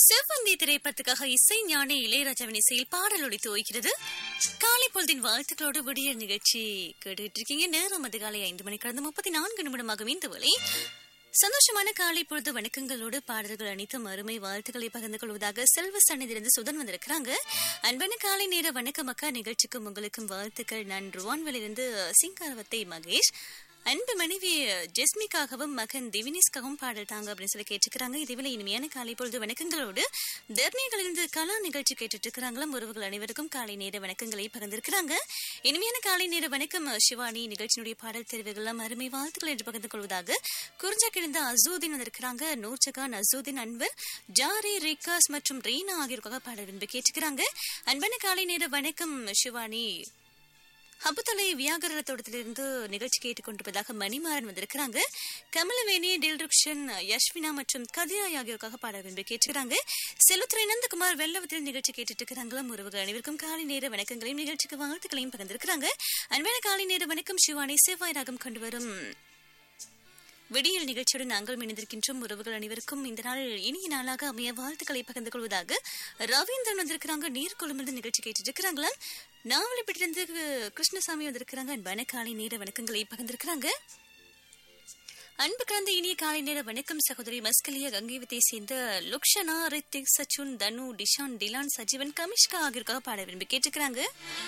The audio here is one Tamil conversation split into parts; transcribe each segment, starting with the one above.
சிவந்தி திரைப்படத்துக்காக இசை ஞானி இளையராஜாவின் இசையில் பாடல் ஒழித்து ஓய்கிறது காலை பொழுதின் வாழ்த்துக்களோடு விடியல் நிகழ்ச்சி கேட்டுட்டு இருக்கீங்க நேரம் அதிகாலை ஐந்து மணி கடந்து முப்பத்தி நான்கு நிமிடமாகும் இந்த வேளை சந்தோஷமான காலை பொழுது வணக்கங்களோடு பாடல்கள் அனைத்தும் அருமை வாழ்த்துக்களை பகிர்ந்து கொள்வதாக செல்வ சன்னிதிலிருந்து சுதன் வந்திருக்கிறாங்க அன்பான காலை நேர வணக்கம் அக்கா நிகழ்ச்சிக்கும் உங்களுக்கும் வாழ்த்துக்கள் நான் ருவான்வலிருந்து சிங்காரவத்தை மகேஷ் அன்பு மனைவி ஜெஸ்மிக்காகவும் மகன் திவினிஸ்காகவும் பாடல் தாங்க அப்படின்னு சொல்லி கேட்டுக்கிறாங்க இதுவில் இனிமையான காலை பொழுது வணக்கங்களோடு தர்ணிகளிலிருந்து கலா நிகழ்ச்சி கேட்டுட்டு இருக்கிறாங்களாம் உறவுகள் அனைவருக்கும் காலை நேர வணக்கங்களை பகிர்ந்திருக்கிறாங்க இனிமையான காலை நேர வணக்கம் சிவானி நிகழ்ச்சியினுடைய பாடல் தெரிவுகள்லாம் அருமை வாழ்த்துக்கள் என்று பகிர்ந்து கொள்வதாக குறிஞ்சா கிடந்த அசூதின் வந்திருக்கிறாங்க நூர்ஜகான் அசூதின் அன்வர் ஜாரி ரிகாஸ் மற்றும் ரீனா ஆகியோருக்காக பாடல் விரும்பி கேட்டுக்கிறாங்க அன்பான காலை நேர வணக்கம் சிவானி ஹபுத்தலை வியாகரண தோட்டத்திலிருந்து நிகழ்ச்சி கேட்டுக்கொண்டிருப்பதாக மணிமாறன் வந்திருக்கிறாங்க கமலவேணி டில்ருக்ஷன் யஷ்வினா மற்றும் கதிராய் ஆகியோருக்காக பாட விரும்பி கேட்டுக்கிறாங்க செல்வத்துறை நந்தகுமார் வெள்ளவத்தில் நிகழ்ச்சி கேட்டுட்டு இருக்கிறாங்களாம் உறவுகள் அனைவருக்கும் காலை நேர வணக்கங்களையும் நிகழ்ச்சிக்கு வாழ்த்துக்களையும் பகிர்ந்திருக்கிறாங்க அன்பான காலை நேர வணக்கம் சிவானி செவ்வாய் ராகம் கொண்டு வரும் விடியல் நிகழ்ச்சியுடன் நாங்கள் இணைந்திருக்கின்றோம் உறவுகள் அனைவருக்கும் இந்த நாள் இனிய நாளாக அமைய வாழ்த்துக்களை பகிர்ந்து கொள்வதாக ரவீந்திரன் வந்திருக்கிறாங்க நீர் கொழும்பு நிகழ்ச்சி கேட்டுட்டு இருக்கிறாங்களா நாவலிப்பட்டிலிருந்து கிருஷ்ணசாமி வந்திருக்கிறாங்க அன்பான காலை நேர வணக்கங்களை பகிர்ந்திருக்கிறாங்க அன்பு கலந்த இனிய காலை நேர வணக்கம் சகோதரி மஸ்கலியா கங்கைவத்தை சேர்ந்த லுக்ஷனா ரித்திக் சச்சுன் தனு டிஷான் டிலான் சஜீவன் கமிஷ்கா ஆகியோருக்காக பாட விரும்பி கேட்டுக்கிறாங்க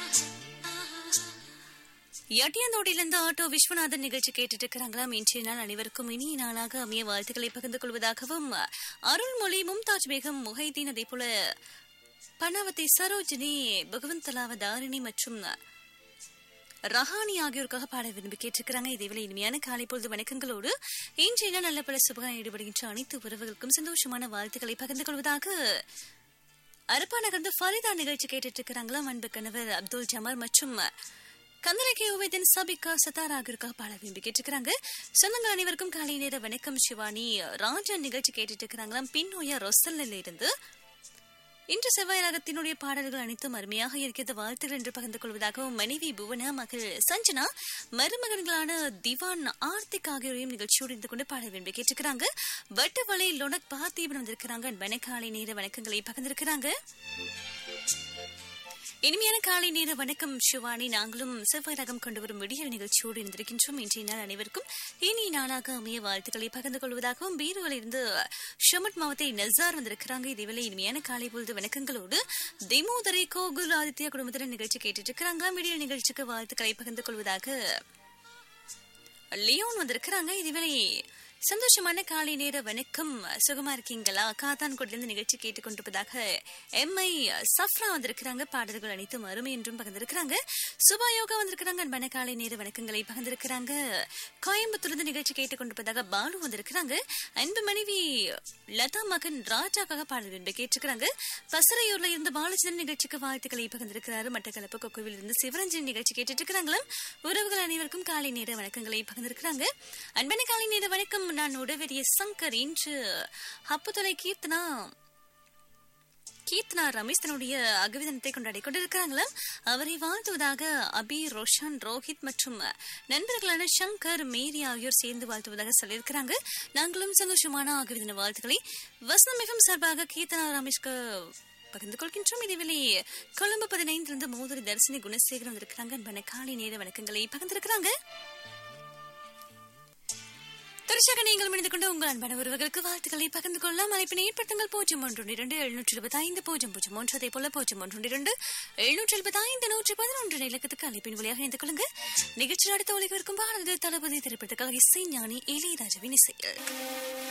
எட்டியாந்தோடியிலிருந்து ஆட்டோ விஸ்வநாதன் நிகழ்ச்சி கேட்டுட்டு இருக்கிறாங்களாம் இன்றைய நாள் அனைவருக்கும் இனிய நாளாக அமைய வாழ்த்துக்களை பகிர்ந்து கொள்வதாகவும் அருள்மொழி மும்தாஜ் பேகம் முஹைதீன் அதே போல பனாவதி சரோஜினி பகவந்தலாவ தாரிணி மற்றும் ரஹானி ஆகியோருக்காக பாட விரும்பி கேட்டிருக்கிறாங்க இதேவேளை இனிமையான காலை பொழுது வணக்கங்களோடு இன்றைய நல்ல பல சுபகம் ஈடுபடுகின்ற அனைத்து உறவுகளுக்கும் சந்தோஷமான வாழ்த்துக்களை பகிர்ந்து கொள்வதாக அரப்பா நகர்ந்து ஃபரிதா நிகழ்ச்சி கேட்டுட்டு இருக்கிறாங்களாம் அன்பு கணவர் அப்துல் ஜமார் மற்றும் கந்தலகே உவேதன் சபிகா சத்தார் ஆகியோருக்காக பாட விரும்பி கேட்டுக்கிறாங்க சொந்தங்கள் அனைவருக்கும் காலை நேர வணக்கம் சிவானி ராஜா நிகழ்ச்சி கேட்டுட்டு இருக்கிறாங்களாம் பின்னோயா ரொசல்ல இருந்து இன்று செவ்வாய் ராகத்தினுடைய பாடல்கள் அனைத்தும் அருமையாக இருக்கிறது வாழ்த்துகள் என்று பகிர்ந்து கொள்வதாகவும் மனைவி புவனா மகள் சஞ்சனா மருமகன்களான திவான் ஆர்த்திக் ஆகியோரையும் நிகழ்ச்சியோடு இருந்து கொண்டு பாட விரும்பி கேட்டுக்கிறாங்க வட்டவளை லொனக் பார்த்தீபன் வந்திருக்கிறாங்க வனக்காலை நேர வணக்கங்களை பகிர்ந்திருக்கிறாங்க இனிமையான காலை நேர வணக்கம் சிவானி நாங்களும் செவ்வாய் ரகம் கொண்டு வரும் விடியல் நிகழ்ச்சியோடு இருந்திருக்கின்றோம் இன்றைய நாள் அனைவருக்கும் இனிய நாளாக அமைய வாழ்த்துக்களை பகிர்ந்து கொள்வதாகவும் பீருவில் இருந்து ஷமட் மாவத்தை நசார் வந்திருக்கிறாங்க இதேவேளை இனிமையான காலை பொழுது வணக்கங்களோடு திமோதரை கோகுல் ஆதித்யா குடும்பத்தினர் நிகழ்ச்சி கேட்டுட்டு இருக்கிறாங்க விடியல் நிகழ்ச்சிக்கு வாழ்த்துக்களை பகிர்ந்து கொள்வதாக லியோன் வந்திருக்கிறாங்க இதுவேளை சந்தோஷமான காலை நேர வணக்கம் சுகமா இருக்கீங்களா காத்தான்கோட்டிலிருந்து நிகழ்ச்சி கேட்டுக்கொண்டிருப்பதாக எம் ஐ சஃப்ரா வந்திருக்கிறாங்க பாடல்கள் அனைத்தும் அருமை என்றும் பகிர்ந்திருக்கிறாங்க சுபா யோகா வந்திருக்கிறாங்க அன்பான காலை நேர வணக்கங்களை பகிர்ந்திருக்கிறாங்க கோயம்புத்தூர்ந்து நிகழ்ச்சி கேட்டுக்கொண்டிருப்பதாக பாலு வந்திருக்கிறாங்க அன்பு மனைவி லதா மகன் ராஜாக்காக பாடல் விரும்பி கேட்டிருக்கிறாங்க பசரையூர்ல இருந்து பாலச்சந்திரன் நிகழ்ச்சிக்கு வாழ்த்துக்களை பகிர்ந்திருக்கிறாரு மட்டக்களப்பு கொக்குவில் இருந்து சிவரஞ்சன் நிகழ்ச்சி கேட்டுட்டு இருக்கிறாங்களாம் உறவுகள் அனைவருக்கும் காலை நேர வணக்கங்களை பகிர்ந்திருக்கிறாங்க அன்பான காலை நேர வணக்கம் நான் உடவெறிய சங்கர் இன்று ஹப்புதுரை கீர்த்தனா கீர்த்தனா ரமேஷ் தன்னுடைய அகவிதனத்தை கொண்டாடி கொண்டிருக்கிறாங்களா அவரை வாழ்த்துவதாக அபி ரோஷன் ரோஹித் மற்றும் நண்பர்களான சங்கர் மேரி ஆகியோர் சேர்ந்து வாழ்த்துவதாக சொல்லியிருக்கிறாங்க நாங்களும் சந்தோஷமான அகவிதன வாழ்த்துக்களை வசனமிகம் சார்பாக கீர்த்தனா ரமேஷ்க்கு பகிர்ந்து கொள்கின்றோம் இதேவேளை கொழும்பு பதினைந்திலிருந்து மோதிரி தரிசனி குணசேகரம் வந்திருக்கிறாங்க அன்பான காலை நேர வணக்கங்களை பகிர்ந்திருக்கிறாங்க தொடர்ச்சியாக நீங்கள் இணைந்து கொண்டு உங்கள் அன்பான உறவுகளுக்கு வாழ்த்துக்களை பகிர்ந்து கொள்ளலாம் அழைப்பினை ஏற்படுத்துங்கள் பூஜ்ஜியம் ஒன்று இரண்டு எழுநூற்றி இருபத்தி ஐந்து பூஜ்ஜியம் பூஜ்ஜியம் ஒன்று அதே போல பூஜ்ஜியம் ஒன்று இரண்டு எழுநூற்றி எழுபத்தி ஐந்து நூற்றி பதினொன்று இலக்கத்துக்கு அழைப்பின் வழியாக இணைந்து கொள்ளுங்க நிகழ்ச்சி அடுத்த ஒளிக்கு இருக்கும் பாரத தளபதி திரைப்படத்துக்காக இசை ஞானி இளையராஜாவின் இசையில்